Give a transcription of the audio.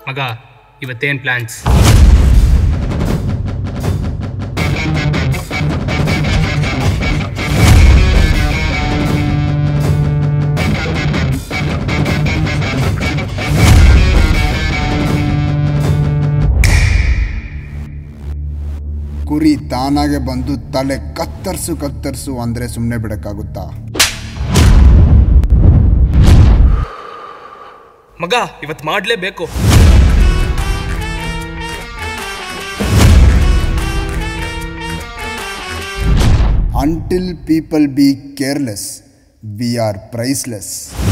ಮಗ ಇವತ್ತೇನು ಪ್ಲ್ಯಾನ್ಸ್ ಕುರಿ ತಾನಾಗೆ ಬಂದು ತಲೆ ಕತ್ತರ್ಸು ಕತ್ತರ್ಸು ಅಂದರೆ ಸುಮ್ಮನೆ ಬಿಡಕ್ಕಾಗುತ್ತಾ ಮಗ ಇವತ್ತು ಮಾಡಲೇಬೇಕು until people be careless we are priceless